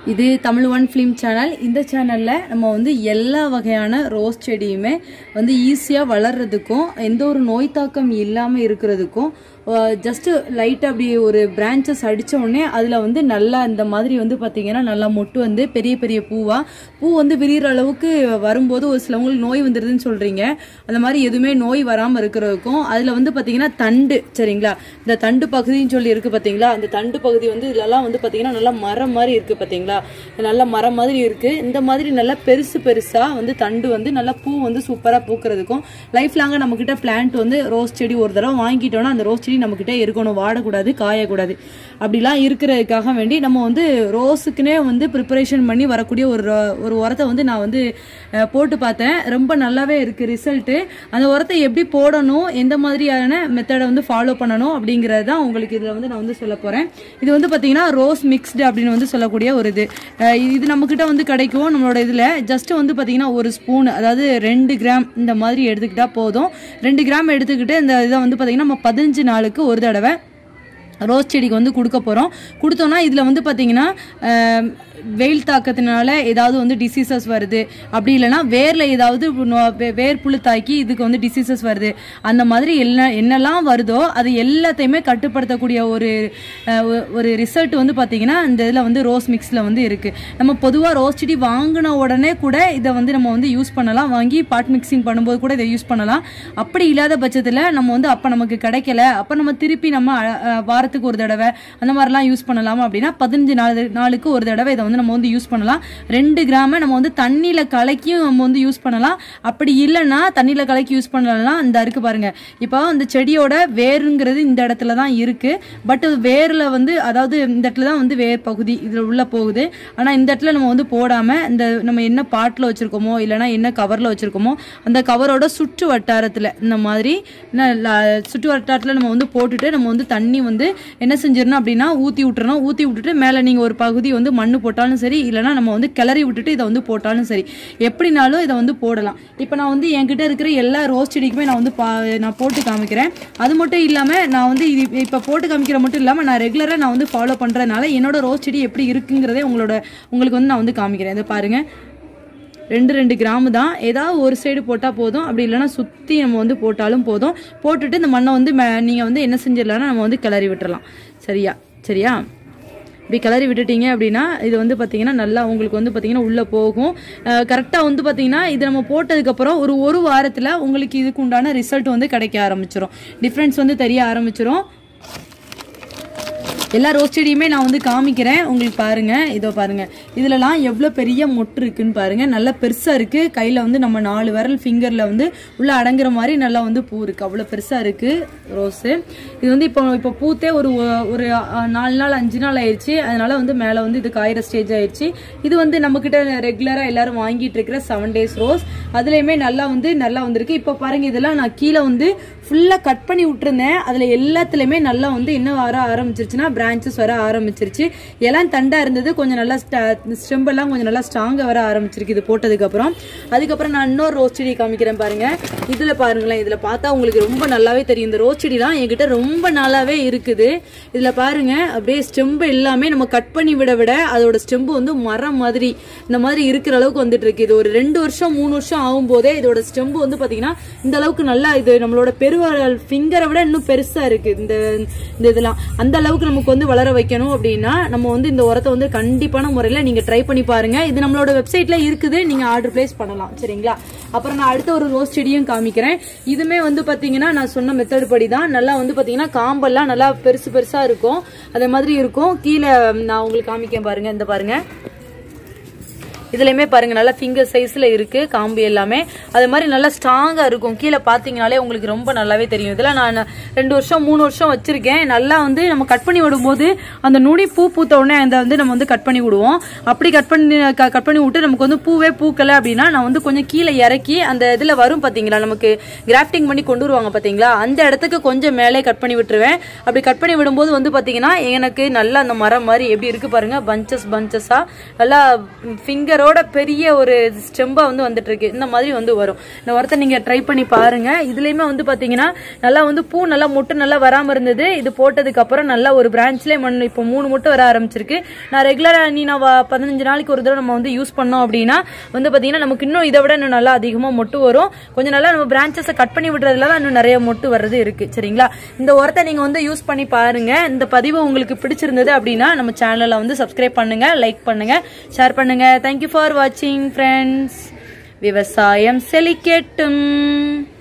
இது Tamil one film channel இந்த சேனலில் நம்ம வந்து எல்லா வகையான ரோஸ் செடியுமே வந்து ஈஸியாக வளர்றதுக்கும் எந்த ஒரு நோய் தாக்கம் இல்லாமல் இருக்கிறதுக்கும் ஜஸ்ட்டு லைட்டாக அப்படி ஒரு பிரான்ச்சஸ் அடித்த உடனே அதில் வந்து நல்லா இந்த மாதிரி வந்து பார்த்திங்கன்னா நல்லா மொட்டு வந்து பெரிய பெரிய பூவாக பூ வந்து விரிகிற அளவுக்கு வரும்போது ஒரு சிலவங்களுக்கு நோய் வந்துடுதுன்னு சொல்கிறீங்க அந்த மாதிரி எதுவுமே நோய் வராமல் இருக்கிறதுக்கும் அதில் வந்து பார்த்திங்கன்னா தண்டு சரிங்களா இந்த தண்டு பகுதின்னு சொல்லி இருக்குது பார்த்தீங்களா அந்த தண்டு பகுதி வந்து இதுலலாம் வந்து பார்த்திங்கன்னா நல்லா மரம் மாதிரி இருக்குது பார்த்தீங்களா நல்ல மரம் மாதிரி இருக்குது இந்த மாதிரி நல்லா பெருசு பெருசாக வந்து தண்டு வந்து நல்லா பூ வந்து சூப்பராக பூக்கிறதுக்கும் லைஃப் லாங்காக நம்மக்கிட்ட பிளான்ட் வந்து ரோஸ் செடி ஒரு தடவை வாங்கிட்டோம்னா அந்த ரோஸ் செடி நம்மக்கிட்ட இருக்கணும் வாடக்கூடாது காயக்கூடாது அப்படிலாம் இருக்கிறதுக்காக வேண்டி நம்ம வந்து ரோஸுக்குனே வந்து ப்ரிப்பரேஷன் பண்ணி வரக்கூடிய ஒரு ர- ஒரு உரத்தை வந்து நான் வந்து அஹ், போட்டு பார்த்தேன் ரொம்ப நல்லாவே இருக்குது ரிசல்ட்டு அந்த உரத்தை எப்படி போடணும் எந்த மாதிரியான மெத்தடை வந்து ஃபாலோ பண்ணணும் அப்படிங்கிறது தான் உங்களுக்கு இதில் வந்து நான் வந்து சொல்ல போகிறேன் இது வந்து பார்த்தீங்கன்னா ரோஸ் மிக்ஸ்டு அப்படின்னு வந்து சொல்லக்கூடிய ஒரு இது அஹ், இது நம்மக்கிட்ட வந்து கிடைக்கும் நம்மளோட இதில் ஜஸ்ட் வந்து பார்த்தீங்கன்னா ஒரு ஸ்பூன் அதாவது ரெண்டு கிராம் இந்த மாதிரி எடுத்துக்கிட்டா போதும் ரெண்டு கிராம் எடுத்துக்கிட்டு இந்த இதை வந்து பார்த்தீங்கன்னா நம்ம பதினஞ்சு நாளுக்கு ஒரு தடவை ரோஸ் செடிக்கு வந்து கொடுக்க போகிறோம் கொடுத்தோன்னா இதில் வந்து பார்த்தீங்கன்னா அஹ், வெயில் தாக்கத்தினால ஏதாவது வந்து டிசீசஸ் வருது அப்படி இல்லைன்னா வேரில் ஏதாவது நோ- வே- வேர் புழு தாக்கி இதுக்கு வந்து டிசீசஸ் வருது அந்த மாதிரி என்ன என்னெல்லாம் வருதோ அது எல்லாத்தையுமே கட்டுப்படுத்தக்கூடிய ஒரு அஹ், ஒ- ஒரு ரிசல்ட் வந்து பார்த்தீங்கன்னா இந்த இதில் வந்து ரோஸ் மிக்ஸில் வந்து இருக்குது நம்ம பொதுவாக ரோஸ் செடி வாங்கின உடனே கூட இதை வந்து நம்ம வந்து யூஸ் பண்ணலாம் வாங்கி பாட் மிக்சிங் பண்ணும்போது கூட இதை யூஸ் பண்ணலாம் அப்படி இல்லாத பட்சத்தில் நம்ம வந்து அப்போ நமக்கு கிடைக்கல அப்போ நம்ம திருப்பி நம்ம அஹ், அஹ், வாரத்துக்கு ஒரு தடவை அந்த மாதிரிலாம் யூஸ் பண்ணலாமா அப்படின்னா பதினஞ்சு நாள் நாளுக்கு ஒரு தடவை இதை வந்து நம்ம வந்து யூஸ் பண்ணலாம் ரெண்டு கிராம நம்ம வந்து தண்ணியில் கலக்கியும் நம்ம வந்து யூஸ் பண்ணலாம் அப்படி இல்லைன்னா தண்ணியில் கலக்கி யூஸ் பண்ணலாம் இந்த இருக்கு பாருங்க இப்போ அந்த செடியோட வேருங்கிறது இந்த இடத்துல தான் இருக்கு பட் வேரில் வந்து அதாவது இந்த இடத்துல தான் வந்து வேர் பகுதி இதில் உள்ள போகுது ஆனால் இந்த இடத்துல நம்ம வந்து போடாமல் இந்த நம்ம என்ன பாட்டில் வச்சுருக்கோமோ இல்லைன்னா என்ன கவரில் வச்சுருக்கோமோ அந்த கவரோட சுற்று வட்டாரத்தில் இந்த மாதிரி ந- ல- சுற்று வட்டாரத்தில் நம்ம வந்து போட்டுட்டு நம்ம வந்து தண்ணி வந்து என்ன செஞ்சிடணும் அப்படின்னா ஊற்றி விட்டுறணும் ஊற்றி விட்டுட்டு மேலே நீங்கள் ஒரு பகுதி வந்து மண்ணு போட்டாலும் சரி இல்லைன்னா நம்ம வந்து கிளறி விட்டுட்டு இதை வந்து போட்டாலும் சரி எப்படினாலும் இதை வந்து போடலாம் இப்போ நான் வந்து என்கிட்ட இருக்கிற எல்லா ரோஸ் செடிக்குமே நான் வந்து பா நான் போட்டு காமிக்கிறேன் அது மட்டும் இல்லாமல் நான் வந்து இது இப்போ போட்டு காமிக்கிற மட்டும் இல்லாமல் நான் ரெகுலராக நான் வந்து ஃபாலோ பண்ணுறதுனால என்னோட ரோஸ் செடி எப்படி இருக்குங்கிறதே உங்களோட உங்களுக்கு வந்து நான் வந்து காமிக்கிறேன் இதை பாருங்கள் ரெண்டு ரெண்டு கிராம் தான் ஏதாவது ஒரு சைடு போட்டால் போதும் அப்படி இல்லைன்னா சுற்றி நம்ம வந்து போட்டாலும் போதும் போட்டுட்டு இந்த மண்ணை வந்து நீங்கள் வந்து என்ன செஞ்சிடலாம்னா நம்ம வந்து கிளறி விட்டுறலாம் சரியா சரியா இப்படி கிளறி விட்டுட்டீங்க அப்படின்னா இது வந்து பார்த்தீங்கன்னா நல்லா உங்களுக்கு வந்து பார்த்தீங்கன்னா உள்ளே போகும் கரெக்டாக வந்து பார்த்தீங்கன்னா இது நம்ம போட்டதுக்கப்புறம் ஒரு ஒரு வாரத்தில் உங்களுக்கு இதுக்கு உண்டான ரிசல்ட் வந்து கிடைக்க ஆரம்பிச்சிரும் டிஃப்ரென்ஸ் வந்து தெரிய ஆரம்பிச்சிரும் எல்லா ரோஸ் செடியுமே நான் வந்து காமிக்கிறேன் உங்களுக்கு பாருங்க இதோ பாருங்க இதுலலாம் எவ்வளோ பெரிய மொட்டு இருக்குன்னு பாருங்க நல்லா பெருசாக இருக்கு கையில் வந்து நம்ம நாலு விரல் ஃபிங்கரில் வந்து உள்ள அடங்குற மாதிரி நல்லா வந்து பூ இருக்கு அவ்வளோ பெருசாக இருக்கு ரோஸு இது வந்து இப்போ இப்போ பூத்தே ஒரு ஒரு அஹ், நாலு நாள் அஞ்சு நாள் ஆயிடுச்சு அதனால வந்து மேலே வந்து இது காயிற ஸ்டேஜ் ஆயிடுச்சு இது வந்து நம்மக்கிட்ட ரெகுலராக எல்லாரும் வாங்கிட்டு இருக்கிற செவன் டேஸ் ரோஸ் அதுலேயுமே நல்லா வந்து நல்லா வந்திருக்கு இப்போ பாருங்க இதெல்லாம் நான் கீழே வந்து ஃபுல்லாக கட் பண்ணி விட்டுருந்தேன் அதில் எல்லாத்துலேயுமே நல்லா வந்து என்ன வர ஆரம்பிச்சிருச்சுன்னா பிரான்ச்சஸ் வர ஆரம்பிச்சிருச்சு எல்லாம் தண்டா இருந்தது கொஞ்சம் நல்லா ஸ்டெம் எல்லாம் கொஞ்சம் நல்லா ஸ்ட்ராங்காக வர ஆரம்பிச்சிருக்கு இது போட்டதுக்கப்புறம் அதுக்கப்புறம் நான் இன்னொரு ரோஸ் செடி காமிக்கிறேன் பாருங்க இதில் பாருங்களேன் இதில் பார்த்தா உங்களுக்கு ரொம்ப நல்லாவே தெரியும் இந்த ரோஸ் செடிலாம் என்கிட்ட ரொம்ப நாளாவே இருக்குது இதில் பாருங்க அப்படியே ஸ்டெம்பு எல்லாமே நம்ம கட் பண்ணி விட விட அதோட ஸ்டெம்பு வந்து மரம் மாதிரி இந்த மாதிரி இருக்கிற அளவுக்கு வந்துட்டு இருக்கு இது ஒரு ரெண்டு வருஷம் மூணு வருஷம் ஆகும் போதே இதோட ஸ்டெம்பு வந்து பாத்தீங்கன்னா இந்த அளவுக்கு நல்லா இது நம்மளோட பெருவரல் ஃபிங்கரை விட இன்னும் பெருசா இருக்கு இந்த இந்த இதெல்லாம் அந்த அளவுக்கு நமக்கு வந்து வளர வைக்கணும் அப்படின்னா நம்ம வந்து இந்த உரத்தை வந்து கண்டிப்பான முறையில நீங்க ட்ரை பண்ணி பாருங்க இது நம்மளோட வெப்சைட்ல இருக்குது நீங்க ஆர்டர் பிளேஸ் பண்ணலாம் சரிங்களா அப்புறம் நான் அடுத்த ஒரு ரோஸ் செடியும் காமிக்கிறேன் இதுமே வந்து பாத்தீங்கன்னா நான் சொன்ன மெத்தட் படி தான் நல்லா வந்து பாத்தீங்கன்னா காம்பெல்லாம் நல்லா பெருசு பெருசா இருக்கும் அதே மாதிரி இருக்கும் கீழே நான் உங்களுக்கு காமிக்கேன் பாருங்க இந்த பாருங்க இதுலயுமே பாருங்க நல்லா ஃபிங்கர் சைஸ்ல இருக்கு காம்பு எல்லாமே அது மாதிரி நல்லா ஸ்ட்ராங்கா இருக்கும் கீழே பாத்தீங்கனாலே உங்களுக்கு ரொம்ப நல்லாவே தெரியும் இதெல்லாம் நான் ரெண்டு வருஷம் மூணு வருஷம் வச்சிருக்கேன் நல்லா வந்து நம்ம கட் பண்ணி விடும்போது அந்த நுனி பூ பூத்த உடனே அந்த வந்து நம்ம வந்து கட் பண்ணி விடுவோம் அப்படி கட் பண்ணி கட் பண்ணி விட்டு நமக்கு வந்து பூவே பூக்கல அப்படின்னா நான் வந்து கொஞ்சம் கீழே இறக்கி அந்த இதுல வரும் பாத்தீங்களா நமக்கு கிராஃப்டிங் பண்ணி கொண்டு வருவாங்க பாத்தீங்களா அந்த இடத்துக்கு கொஞ்சம் மேலே கட் பண்ணி விட்டுருவேன் அப்படி கட் பண்ணி விடும்போது வந்து பாத்தீங்கன்னா எனக்கு நல்லா அந்த மரம் மாதிரி எப்படி இருக்கு பாருங்க பஞ்சஸ் பஞ்சஸா நல்லா ஃபிங்கரோட வேரோட பெரிய ஒரு ஸ்டெம்பா வந்து வந்துட்டு இருக்கு இந்த மாதிரி வந்து வரும் இந்த உரத்தை நீங்க ட்ரை பண்ணி பாருங்க இதுலயுமே வந்து பாத்தீங்கன்னா நல்லா வந்து பூ நல்லா மொட்டு நல்லா வராம இருந்தது இது போட்டதுக்கு அப்புறம் நல்லா ஒரு பிரான்ச்லயே மண் இப்போ மூணு மொட்டு வர ஆரம்பிச்சிருக்கு நான் ரெகுலரா நீ நான் வ- பதினஞ்சு நாளைக்கு ஒரு தடவை நம்ம வந்து யூஸ் பண்ணோம் அப்படின்னா வந்து பாத்தீங்கன்னா நமக்கு இன்னும் இதை விட இன்னும் நல்லா அதிகமா மொட்டு வரும் கொஞ்சம் நல்லா நம்ம பிரான்ச்சஸை கட் பண்ணி விடுறதுல தான் இன்னும் நிறைய மொட்டு வர்றது இருக்கு சரிங்களா இந்த உரத்தை நீங்க வந்து யூஸ் பண்ணி பாருங்க இந்த பதிவு உங்களுக்கு பிடிச்சிருந்தது அப்படின்னா நம்ம சேனலை வந்து சப்ஸ்கிரைப் பண்ணுங்க லைக் பண்ணுங்க ஷேர் பண்ணுங்க தேங்க்யூ ஃபார் வாட்சிங் ஃப்ரெண்ட்ஸ் விவசாயம் செழிக்கட்டும்